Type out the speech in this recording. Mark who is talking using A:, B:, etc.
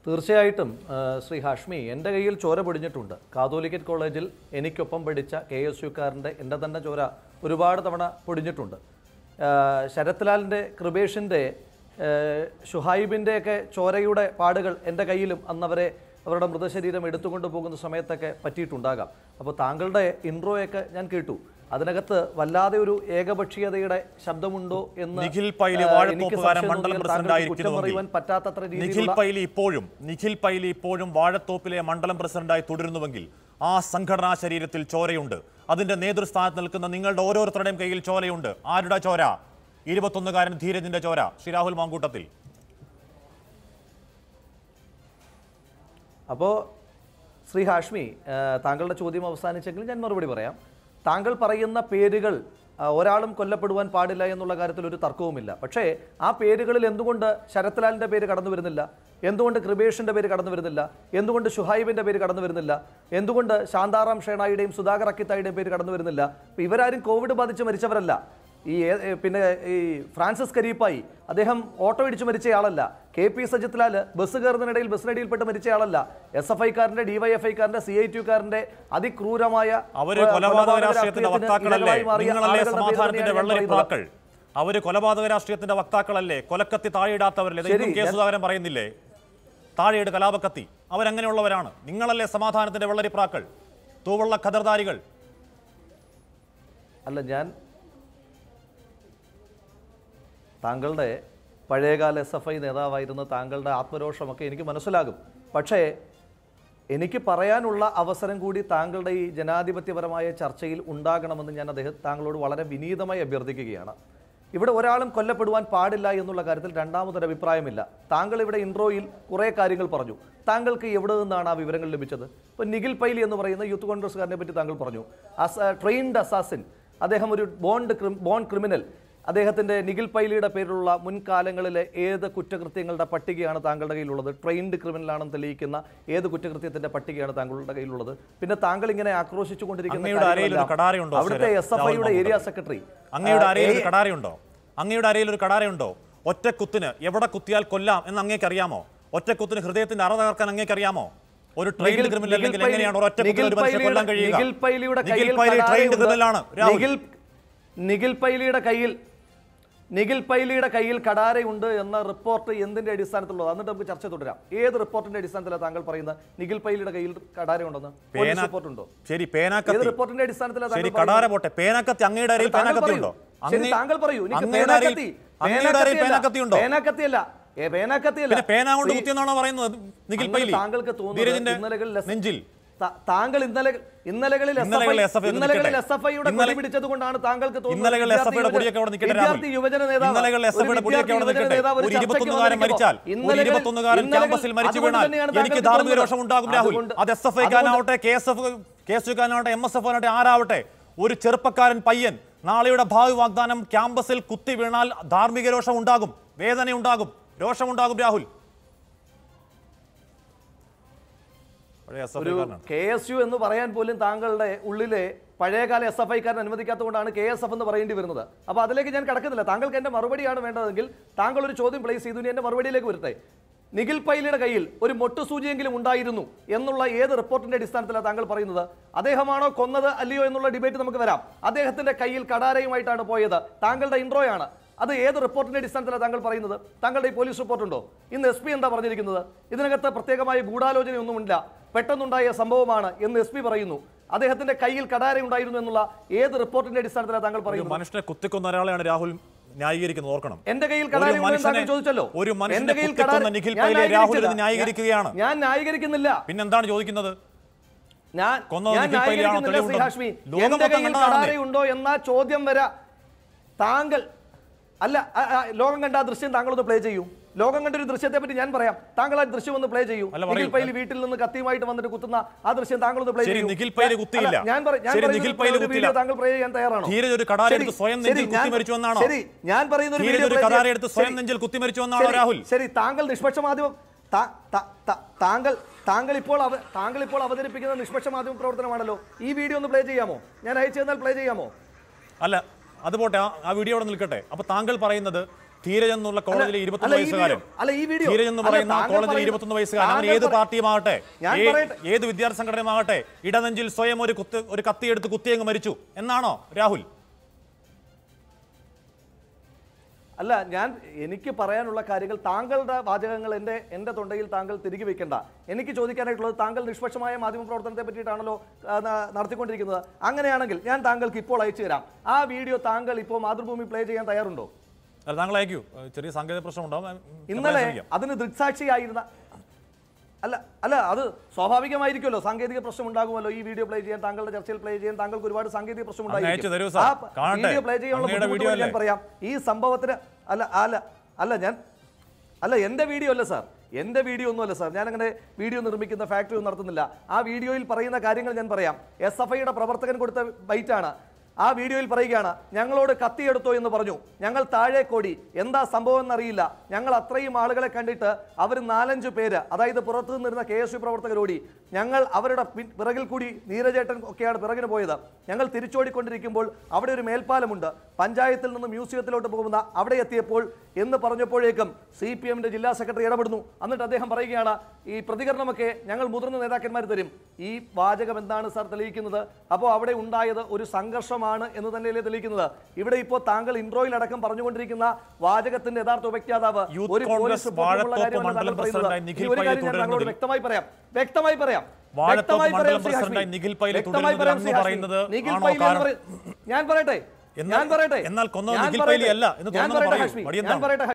A: തീർച്ചയായിട്ടും ആ, ശ്രീ ഹാഷ്മി എൻ്റെ കയ്യിൽ ചോര പൊടിഞ്ഞിട്ടുണ്ട് കാതോലിക്കറ്റ് കോളേജിൽ എനിക്കൊപ്പം പഠിച്ച കെ എസ് യുക്കാരൻ്റെ എൻ്റെ തന്നെ ചോര ഒരുപാട് തവണ പൊടിഞ്ഞിട്ടുണ്ട് ആ, ശരത് ലാലിൻ്റെ കൃപേഷിൻ്റെ ഷുഹൈബിൻ്റെ ഒക്കെ ചോരയുടെ പാടുകൾ എൻ്റെ കയ്യിലും അന്നവരെ അവരുടെ മൃതശരീരം എടുത്തുകൊണ്ട് പോകുന്ന സമയത്തൊക്കെ പറ്റിയിട്ടുണ്ടാകാം അപ്പോൾ താങ്കളുടെ ഇൻട്രോയൊക്കെ ഞാൻ കേട്ടു അതിനകത്ത് വല്ലാതെ ഒരു ഏകപക്ഷീയതയുടെ ശബ്ദമുണ്ടോ എന്ന്
B: നിഖിൽ പൈലി
A: ആ, എനിക്ക്
B: വാഴത്തോപ്പുകാരൻ
A: സംശയം
B: മണ്ഡലം
A: തോന്നിയാൽ
B: പ്രസിഡന്റ്
A: താങ്കൾക്ക് കുറ്റം
B: ആയിരിക്കുന്നുവെങ്കിൽ
A: പറയുവാൻ പറ്റാത്തത്ര
B: നിഖിൽ
A: രീതിയിലുള്ള
B: പൈലി ഇപ്പോഴും നിഖിൽ പൈലി ഇപ്പോഴും വാഴത്തോപ്പിലെ മണ്ഡലം പ്രസിഡന്റായി തുടരുന്നുവെങ്കിൽ ആ സംഘടനാ ശരീരത്തിൽ ചോരയുണ്ട് അതിന്റെ നേതൃസ്ഥാനത്ത് നിൽക്കുന്ന നിങ്ങളുടെ ഓരോരുത്തരുടെയും കയ്യിൽ ചോരയുണ്ട് ആരുടെ ചോര ഇരുപത്തൊന്നുകാരൻ ധീരജിന്റെ ചോര ശ്രീ രാഹുൽ മാങ്കൂട്ടത്തിൽ
A: അപ്പോൾ ശ്രീ ഹാഷ്മി ആ, താങ്കളുടെ ചോദ്യം അവസാനിച്ചെങ്കിൽ ഞാൻ മറുപടി പറയാം താങ്കൾ പറയുന്ന പേരുകൾ ആ, ഒരാളും കൊല്ലപ്പെടുവാൻ പാടില്ല എന്നുള്ള കാര്യത്തിൽ ഒരു തർക്കവുമില്ല പക്ഷേ ആ പേരുകളിൽ എന്തുകൊണ്ട് ശരത്ലാലിൻ്റെ പേര് കടന്നു വരുന്നില്ല എന്തുകൊണ്ട് കൃപേഷിൻ്റെ പേര് കടന്നു വരുന്നില്ല എന്തുകൊണ്ട് ഷുഹൈബിൻ്റെ പേര് കടന്നു വരുന്നില്ല എന്തുകൊണ്ട് ശാന്താറാം ഷേണായുടെയും സുധാകർ അക്കിത്തായുടെയും പേര് കടന്നു വരുന്നില്ല അപ്പോൾ ഇവരാരും കോവിഡ് ബാധിച്ച് മരിച്ചവരല്ല ഈ ഏ- ഏ- പിന്നെ ഈ ഫ്രാൻസിസ് കരീപ്പായി അദ്ദേഹം ഓട്ടോ ഇടിച്ച് മരിച്ചയാളല്ല കെ പി സജിത്ലാൽ ബസ് കയറുന്നതിനിടയിൽ ബസ്സിനടിയിൽപ്പെട്ട് മരിച്ചയാളല്ല എസ് എഫ് ഐക്കാരന്റെ ഡിവൈഎഫ്ഐക്കാരന്റെ സി ഐ ടിക്കാരന്റെ അതിക്രൂരമായ
B: അവര്
A: ഏഹ്,
B: കൊലപാതക രാഷ്ട്രീയത്തിന്റെ
A: രാഷ്ട്രീയത്തിന്
B: വക്താക്കളല്ലേ
A: ഇരകളായി മാറിയ
B: നിങ്ങളല്ലേ
A: ആളുകളുടെ പേര്
B: സമാധാനത്തിന്റെ
A: തന്നെയാണ് ഞാൻ
B: വെള്ളരിപ്രാക്കൾ അവര് കൊലപാതക രാഷ്ട്രീയത്തിന്റെ വക്താക്കളല്ലേ കൊലക്കത്തി താഴെയിടാത്തവരല്ലേ
A: ശരി,
B: ഇതും കെ
A: ഞാൻ-
B: സുധാകരൻ പറയുന്നില്ലേ താഴെയിട് കലാപക്കത്തി അവരങ്ങനെയുള്ളവരാണ് നിങ്ങളല്ലേ സമാധാനത്തിന്റെ വെള്ളരിപ്രാക്കൾ തൂവള്ള ഖദർദാരികൾ
A: അല്ല ഞാൻ താങ്കളുടെ പഴയകാല എസ് എഫ് ഐ നേതാവായിരുന്ന താങ്കളുടെ ആത്മരോഷമൊക്കെ എനിക്ക് മനസ്സിലാകും പക്ഷേ എനിക്ക് പറയാനുള്ള അവസരം കൂടി താങ്കളുടെ ഈ ജനാധിപത്യപരമായ ചർച്ചയിൽ ഉണ്ടാകണമെന്ന് ഞാൻ അദ്ദേഹം താങ്കളോട് വളരെ വിനീതമായി അഭ്യർത്ഥിക്കുകയാണ് ഇവിടെ ഒരാളും കൊല്ലപ്പെടുവാൻ പാടില്ല എന്നുള്ള കാര്യത്തിൽ രണ്ടാമതൊരു അഭിപ്രായമില്ല താങ്കൾ ഇവിടെ ഇൻട്രോയിൽ കുറേ കാര്യങ്ങൾ പറഞ്ഞു താങ്കൾക്ക് എവിടെ നിന്നാണ് ആ വിവരങ്ങൾ ലഭിച്ചത് ഇപ്പോൾ നിഖിൽ പൈലി എന്ന് പറയുന്ന യൂത്ത് കോൺഗ്രസ്സുകാരനെ പറ്റി താങ്കൾ പറഞ്ഞു അസ് ട്രെയിൻഡ് അസാസിൻ അദ്ദേഹം ഒരു ബോണ്ട് ബോൺ ക്രിമിനൽ അദ്ദേഹത്തിൻ്റെ നിഖിൽ പൈലിയുടെ പേരിലുള്ള മുൻകാലങ്ങളിലെ ഏത് കുറ്റകൃത്യങ്ങളുടെ പട്ടികയാണ് താങ്കളുടെ കയ്യിലുള്ളത് ട്രെയിൻഡ് ക്രിമിനലാണെന്ന് തെളിയിക്കുന്ന ഏത് കുറ്റകൃത്യത്തിന്റെ പട്ടികയാണ് താങ്കളുടെ കയ്യിലുള്ളത് പിന്നെ താങ്കൾ ഇങ്ങനെ ആക്രോശിച്ചുകൊണ്ടിരിക്കുന്ന
B: അങ്ങയുടെ അരയിൽ ഒരു
A: കാര്യങ്ങളെല്ലാം
B: കടാരയുണ്ടോ,
A: അവിടുത്തെ
B: ശ്രീ
A: എസ് എഫ്
B: രാഹുൽ
A: ഐയുടെ ഏരിയ
B: മാങ്കൂട്ടത്തിൽ?
A: സെക്രട്ടറി
B: അങ്ങയുടെ അരയിൽ ഒരു കടാരയുണ്ടോ അങ്ങയുടെ അരയിൽ ഒരു കടാരയുണ്ടോ ഒറ്റ കുത്തിന് എവിടെ കുത്തിയാൽ കൊല്ലാം എന്ന് അങ്ങേക്ക് അറിയാമോ ഒറ്റ കുത്തിന് ഹൃദയത്തിന്റെ അറ തകർക്കാൻ അങ്ങേക്ക് അറിയാമോ ഒരു ട്രെയിൻഡ്
A: നിഖിൽ-
B: ക്രിമിനൽ അല്ലെങ്കിൽ
A: നിഖിൽ
B: എങ്ങനെയാണ് ഒരു ഒറ്റ
A: പൈലി-
B: കുത്തിന് ഒരു മനുഷ്യനെ
A: നിഖിൽ
B: കൊല്ലാൻ കഴിയുക
A: നിഖിൽ പൈലിയുടെ
B: നിഖിൽ
A: കയ്യിൽ
B: പൈലി ട്രെയിൻഡ്
A: കടാരയുണ്ട്.
B: ക്രിമിനലാണ് രാഹുൽ
A: നിഖിൽ നിഖിൽ പൈലിയുടെ കയ്യിൽ നിഖിൽ പൈലിയുടെ കയ്യിൽ കടാരയുണ്ട് എന്ന റിപ്പോർട്ട് എന്തിന്റെ അടിസ്ഥാനത്തിലുള്ളത് എന്നിട്ട് നമുക്ക് ചർച്ച തുടരാം ഏത് റിപ്പോർട്ടിന്റെ അടിസ്ഥാനത്തിലാണ് താങ്കൾ പറയുന്നത് നിഖിൽ പൈലിയുടെ കയ്യിൽ കടാരയുണ്ടെന്ന് പോലീസ്
B: പേന-
A: റിപ്പോർട്ട് ഉണ്ടോ
B: ശരി
A: ഏത്
B: പേനാക്കത്തി
A: റിപ്പോർട്ടിന്റെ അടിസ്ഥാനത്തിലാണ്
B: ശരി
A: താങ്കൾ
B: കടാര
A: പറയുന്നത്?
B: പോട്ടെ പേനാക്കത്തി അങ്ങയുടെ അരയിൽ
A: അത് താങ്കൾ
B: പേനാക്കത്തി
A: പറയൂ.
B: ഉണ്ടോ
A: ശരി,
B: അങ്ങേ-
A: താങ്കൾ പറയൂ എനിക്ക്
B: അങ്ങയുടെ അരയിൽ
A: പേനാക്കത്തി
B: അങ്ങയുടെ അരയിൽ
A: പേനാക്കത്തിയല്ല.
B: പേനാക്കത്തി ഉണ്ടോ
A: പേനാക്കത്തിയല്ല ഏ പേനാക്കത്തിയല്ല
B: പിന്നെ പേന കൊണ്ട്
A: ശ്രീ-
B: കുത്തിയെന്നാണോ പറയുന്നത് നിഖിൽ
A: അങ്ങനെ
B: പൈലി
A: താങ്കൾക്ക് തോന്നുന്നത്
B: ധീരജിന്റെ
A: ഇന്നലകളിൽ എസ്-
B: നെഞ്ചിൽ
A: താ- താങ്കൾ ഇന്നലെ ഇന്നലകളിൽ എസ് എഫ്
B: ഇന്നലകളിൽ
A: ഐ-
B: എസ് എഫ് ഐ ഒന്ന്
A: ഇന്നലകളിൽ
B: നിൽക്കട്ടെ.
A: എസ് എഫ് ഐയുടെ
B: ഇന്നലെ-
A: കൊടി പിടിച്ചത് കൊണ്ടാണ് താങ്കൾക്ക് തോന്നുന്നത്
B: ഇന്നലകളിൽ എസ് എഫ് ഐയുടെ
A: വിദ്യാർത്ഥി
B: പൊടിയൊക്കെ അവിടെ നിൽക്കട്ടെ
A: വിദ്യാർത്ഥി
B: രാഹുൽ.
A: യുവജന നേതാവ്
B: ഇന്നലകളിൽ എസ് എഫ് ഐയുടെ
A: ഒരു
B: പൊടിയൊക്കെ അവിടെ
A: വിദ്യാർത്ഥി
B: നിൽക്കട്ടെ
A: യുവജന നേതാവ്
B: ഒരു
A: ചർച്ചയ്ക്ക്
B: ഇരുപത്തൊന്നുകാരൻ
A: വന്നിരിക്കുമ്പോൾ
B: മരിച്ചാൽ ഒരു
A: ഇന്നലകളിൽ-
B: ഇരുപത്തൊന്നുകാരൻ
A: ഇന്നലകളിൽ-
B: ക്യാമ്പസിൽ മരിച്ചു
A: അതുകൊണ്ട്
B: വീണാൽ
A: തന്നെയാണ്
B: എനിക്ക്
A: താങ്കൾക്ക്
B: ധാർമ്മിക
A: തോന്നുന്നത്.
B: രോഷം ഉണ്ടാകും രാഹുൽ
A: അതുകൊണ്ട്-
B: അത് എസ് എഫ് ഐക്കാരനാവട്ടെ K S F K S യുക്കാരനാവട്ടെ എം എസ് എഫ് ആവട്ടെ ആരാവട്ടെ ഒരു ചെറുപ്പക്കാരൻ പയ്യൻ നാളെയുടെ ഭാവി വാഗ്ദാനം ക്യാമ്പസിൽ കുത്തി വീണാൽ ധാർമ്മിക രോഷം ഉണ്ടാകും വേദന ഉണ്ടാകും രോഷമുണ്ടാകും രാഹുൽ പഴയ എസ് എഫ്
A: ഒരു
B: ഐക്കാരനാണ്
A: കെ എസ് യു എന്ന് പറയാൻ പോലും താങ്കളുടെ ഉള്ളിലെ പഴയകാല എസ് എഫ് ഐക്കാരൻ അനുവദിക്കാത്തതുകൊണ്ടാണ് കെ എസ് എഫ് എന്ന് പറയേണ്ടി വരുന്നത് അപ്പോൾ അതിലേക്ക് ഞാൻ കടക്കുന്നില്ല താങ്കൾക്ക് എൻ്റെ മറുപടിയാണ് വേണ്ടതെങ്കിൽ താങ്കൾ ഒരു ചോദ്യം പ്ലേസ് ചെയ്തു ഇനി എൻ്റെ മറുപടിയിലേക്ക് വരട്ടെ നിഖിൽ പൈലിയുടെ കയ്യിൽ ഒരു മൊട്ടുസൂചിയെങ്കിലും ഉണ്ടായിരുന്നു എന്നുള്ള ഏത് റിപ്പോർട്ടിന്റെ അടിസ്ഥാനത്തിലാണ് താങ്കൾ പറയുന്നത് അദ്ദേഹമാണോ കൊന്നത് അല്ലയോ എന്നുള്ള ഡിബേറ്റ് നമുക്ക് വരാം അദ്ദേഹത്തിന്റെ കയ്യിൽ കടാരയുമായിട്ടാണ് പോയത് താങ്കളുടെ ഇൻട്രോയാണ് അത് ഏത് റിപ്പോർട്ടിന്റെ അടിസ്ഥാനത്തിലാണ് താങ്കൾ പറയുന്നത് താങ്കളുടെ ഈ പോലീസ് റിപ്പോർട്ടുണ്ടോ ഇന്ന് എസ് പി എന്താ പറഞ്ഞിരിക്കുന്നത് ഇതിനകത്ത് പ്രത്യേകമായ ഗൂഢാലോചനയൊന്നുമില്ല പെട്ടെന്നുണ്ടായ സംഭവമാണ് എന്ന് എസ് പി പറയുന്നു അദ്ദേഹത്തിന്റെ കയ്യിൽ കടാര ഉണ്ടായിരുന്നു എന്നുള്ള ഏത് റിപ്പോർട്ടിന്റെ അടിസ്ഥാനത്തിലാണ് താങ്കൾ
B: ഒരു
A: പറയുന്നത്
B: മനുഷ്യനെ കുത്തിക്കൊന്ന ഒരാളെയാണ് രാഹുൽ ന്യായീകരിക്കുന്നത് ഓർക്കണം
A: എന്റെ കയ്യിൽ
B: ഒരു
A: കടാര ഉണ്ടോ എന്ന്
B: മനുഷ്യനെ-
A: താങ്കൾ ചോദിച്ചല്ലോ
B: ഒരു മനുഷ്യനെ
A: എന്റെ കയ്യിൽ
B: കുത്തിക്കൊന്ന
A: കടാര-
B: നിഖിൽ
A: ഞാൻ
B: പൈലയെ രാഹുൽ ഇത്
A: ന്യായീകരിച്ചില്ല.
B: ന്യായീകരിക്കുകയാണ്.
A: ഞാൻ ന്യായീകരിക്കുന്നില്ല
B: പിന്നെന്താണ് ചോദിക്കുന്നത്
A: ഞാൻ
B: കൊന്നത്
A: ഞാൻ
B: നിഖിൽ പൈലിയാണോ
A: ന്യായീകരിക്കുന്നില്ല ശ്രീ
B: തെളിവുണ്ടോ?
A: ഹാഷ്മി
B: ലോകം
A: എന്റെ
B: മൊത്തം
A: കയ്യിൽ
B: കണ്ടതാണേ.
A: കടാരയുണ്ടോ എന്ന ചോദ്യം വരാ താങ്കൾ അല്ല ആ, ആ, ലോകം കണ്ട ആ ദൃശ്യം താങ്കളൊന്ന് പ്ലേ ചെയ്യൂ ലോകം കണ്ട ഒരു ദൃശ്യത്തെ പറ്റി ഞാൻ പറയാം താങ്കൾ ആ ദൃശ്യം ഒന്ന് പ്ലേ ചെയ്യൂ
B: അല്ല,
A: നിഖിൽ
B: പറയൂ.
A: പൈലി വീട്ടിൽ നിന്ന് കത്തിയുമായിട്ട് വന്നിട്ട് കുത്തുന്ന ആ ദൃശ്യം താങ്കളൊന്ന് പ്ലേ
B: ശരി,
A: ചെയ്യൂ
B: നിഖിൽ പൈലി കുത്തിയില്ല.
A: അല്ല, ഞാൻ പറ- ഞാൻ
B: ശരി,
A: പറയുന്ന
B: നിഖിൽ പൈലി
A: ഒരു
B: കുത്തിയില്ല.
A: വീഡിയോ താങ്കൾ പ്ലേ ചെയ്യാൻ തയ്യാറാണോ
B: ധീരജ് ഒരു കടാര
A: ശരി,
B: എടുത്ത് സ്വയം
A: ശരി,
B: നെഞ്ചിൽ കുത്തി
A: ഞാൻ-
B: മരിച്ചു എന്നാണോ?
A: ശരി ഞാൻ പറയുന്ന ഒരു
B: ധീരജ്
A: വീഡിയോ
B: ഒരു
A: play
B: കടാര
A: ചെയ്യാം.
B: എടുത്ത് സ്വയം
A: ശരി.
B: നെഞ്ചിൽ കുത്തി മരിച്ചു എന്നാണോ
A: ശരി,
B: രാഹുൽ?
A: ശരി താങ്കൾ നിഷ്പക്ഷ മാധ്യമം താ- താ- താ- താങ്കൾ താങ്കൾ ഇപ്പോൾ അവ താങ്കൾ ഇപ്പോൾ അവതരിപ്പിക്കുന്ന നിഷ്പക്ഷ മാധ്യമ പ്രവർത്തനമാണല്ലോ ഈ വീഡിയോ ഒന്ന് പ്ലേ ചെയ്യാമോ ഞാൻ അയച്ചു തന്നാൽ പ്ലേ ചെയ്യാമോ
B: അല്ല അത് പോട്ടെ ആ- ആ വീഡിയോ അവിടെ നിൽക്കട്ടെ അപ്പൊ താങ്കൾ പറയുന്നത് ധീരജ് എന്നുള്ള കോളേജിലെ
A: അല്ല,
B: ഇരുപത്തൊന്ന്
A: അല്ല, ഈ
B: വയസ്സുകാരൻ
A: വീഡിയോ- അല്ല, ഈ വീഡിയോ-
B: ധീരജ് എന്ന്
A: അല്ല,
B: പറയുന്ന
A: താങ്കൾ
B: കോളേജിലെ
A: പറയുന്ന-
B: ഇരുപത്തൊന്ന് വയസ്സുകാരൻ അവൻ
A: താങ്കൾ
B: ഏത്
A: പറ-
B: പാർട്ടിയുമാകട്ടെ
A: ഞാൻ
B: ഏ-
A: പറയട്ടെ.
B: ഏത് വിദ്യാർത്ഥി സംഘടനയുമാകട്ടെ ഇടനെഞ്ചിൽ സ്വയം ഒരു കുത്ത് ഒരു കത്തിയെടുത്ത് കുത്തിയങ്ങ് മരിച്ചു എന്നാണോ രാഹുൽ
A: അല്ല ഞാൻ എനിക്ക് പറയാനുള്ള കാര്യങ്ങൾ താങ്കളുടെ വാചകങ്ങൾ എൻ്റെ എൻ്റെ തൊണ്ടയിൽ താങ്കൾ തിരികെ വെക്കണ്ട എനിക്ക് ചോദിക്കാനായിട്ടുള്ളത് താങ്കൾ നിഷ്പക്ഷമായ മാധ്യമ പ്രവർത്തനത്തെ പറ്റിയിട്ടാണല്ലോ ആ, ന- നടത്തിക്കൊണ്ടിരിക്കുന്നത് അങ്ങനെയാണെങ്കിൽ ഞാൻ താങ്കൾക്ക് ഇപ്പോൾ അയച്ചു തരാം ആ വീഡിയോ താങ്കൾ ഇപ്പോൾ മാതൃഭൂമി പ്ലേ ചെയ്യാൻ തയ്യാറുണ്ടോ
B: അല്ല താങ്കൾ അയക്കൂ ഏഹ് ചെറിയ സാങ്കേതിക പ്രശ്നം ഉണ്ടാവും ഞാൻ- ഞാൻ
A: ഇന്നലെ
B: ശ്രമിക്കാം.
A: അതിന് ദൃക്സാക്ഷിയായിരുന്ന അല്ല അല്ല അത് സ്വാഭാവികമായിരിക്കുമല്ലോ സാങ്കേതിക പ്രശ്നം ഉണ്ടാകുമല്ലോ ഈ വീഡിയോ പ്ലേ ചെയ്യാൻ താങ്കളുടെ ചർച്ചയിൽ പ്ലേ ചെയ്യാൻ താങ്കൾക്ക് ഒരുപാട് സാങ്കേതിക പ്രശ്നം
B: അങ്ങ് അയച്ചു തരൂ
A: ഉണ്ടായിരിക്കും.
B: സാർ.
A: ആ
B: കാണട്ടെ.
A: വീഡിയോ പ്ലേ ചെയ്യാനുള്ള
B: അങ്ങയുടെ
A: ബുദ്ധിമുട്ട്
B: വീഡിയോ
A: ഞാൻ
B: അല്ലേ?
A: പറയാം ഈ സംഭവത്തിന് അല്ല അല്ല അല്ല ഞാൻ അല്ല എൻ്റെ വീഡിയോ അല്ല സാർ എൻ്റെ വീഡിയോ ഒന്നുമല്ല സാർ ഞാൻ അങ്ങനെ വീഡിയോ നിർമ്മിക്കുന്ന ഫാക്ടറി ഒന്നും നടത്തുന്നില്ല ആ വീഡിയോയിൽ പറയുന്ന കാര്യങ്ങൾ ഞാൻ പറയാം എസ് എഫ് ഐയുടെ പ്രവർത്തകൻ കൊടുത്ത ബൈറ്റാണ് ആ വീഡിയോയിൽ പറയുകയാണ് ഞങ്ങളോട് കത്തിയെടുത്തോ എന്ന് പറഞ്ഞു ഞങ്ങൾ താഴെ കോടി എന്താ സംഭവം എന്നറിയില്ല ഞങ്ങൾ അത്രയും ആളുകളെ കണ്ടിട്ട് അവർ നാലഞ്ച് പേര് അതായത് പുറത്തു നിന്നിരുന്ന കെ എസ് യു പ്രവർത്തകരോടി ഞങ്ങൾ അവരുടെ പിൻ- പിറകിൽ കൂടി നീരജേട്ടൻ ഒക്കെയാണ് പിറകിന് പോയത് ഞങ്ങൾ തിരിച്ചോടിക്കൊണ്ടിരിക്കുമ്പോൾ അവിടെ ഒരു മേൽപ്പാലമുണ്ട് പഞ്ചായത്തിൽ നിന്ന് മ്യൂസിയത്തിലോട്ട് പോകുന്ന അവിടെ എത്തിയപ്പോൾ എന്ന് പറഞ്ഞപ്പോഴേക്കും സി പി എമ്മിന്റെ ജില്ലാ സെക്രട്ടറി ഇടപെടുന്നു എന്നിട്ട് അദ്ദേഹം പറയുകയാണ് ഈ പ്രതികരണമൊക്കെ ഞങ്ങൾ മുതിർന്ന നേതാക്കന്മാർ തരും ഈ വാചകം എന്താണ് സാർ തെളിയിക്കുന്നത് അപ്പോൾ അവിടെ ഉണ്ടായത് ഒരു സംഘർഷമാണ് എന്ന് തന്നെയല്ലേ തെളിയിക്കുന്നത് ഇവിടെ ഇപ്പോൾ താങ്കൾ ഇൻട്രോയിൽ അടക്കം പറഞ്ഞുകൊണ്ടിരിക്കുന്ന വാചകത്തിന്റെ യഥാർത്ഥ ഉപജ്ഞാതാവ്
B: യൂത്ത്
A: ഒരു
B: കോൺഗ്രസ്
A: പോലീസ് റിപ്പോർട്ടുമുള്ള
B: വാഴത്തോപ്പ്
A: കാര്യമാണ് താങ്കൾ
B: മണ്ഡലം
A: പറയുന്നത്.
B: പ്രസിഡന്റായി നിഖിൽ
A: ഇനി ഒരു
B: പൈലി
A: കാര്യം ഞാൻ താങ്കളോട്
B: തുടരുന്നതിൽ
A: വ്യക്തമായി പറയാം വ്യക്തമായി പറയാം
B: വാഴത്തോപ്പ്
A: വ്യക്തമായി
B: മണ്ഡലം
A: പറയാം ശ്രീ
B: പ്രസിഡന്റായി
A: ഹാഷ്മി.
B: നിഖിൽ പൈലി
A: വ്യക്തമായി
B: തുടരുന്നതിൽ
A: പറയാം
B: അങ്ങ്
A: ശ്രീ ഹാഷ്മി.
B: പറയുന്നത്
A: നിഖിൽ
B: ആണോ
A: പൈലി എന്ന്
B: കാരണം?
A: പറയ- ഞാൻ പറയട്ടെ
B: എന്നാൽ-
A: ഞാൻ പറയട്ടെ
B: എന്നാൽ കൊന്നത്
A: ഞാൻ
B: നിഖിൽ
A: പറയട്ടെ.
B: പൈലി അല്ല എന്ന്
A: ഞാൻ
B: തുറന്നത്
A: പറയട്ടെ
B: പറയൂ.
A: ഹാഷ്മി.
B: മടിയെന്താണ്?
A: ഞാൻ പറയട്ടെ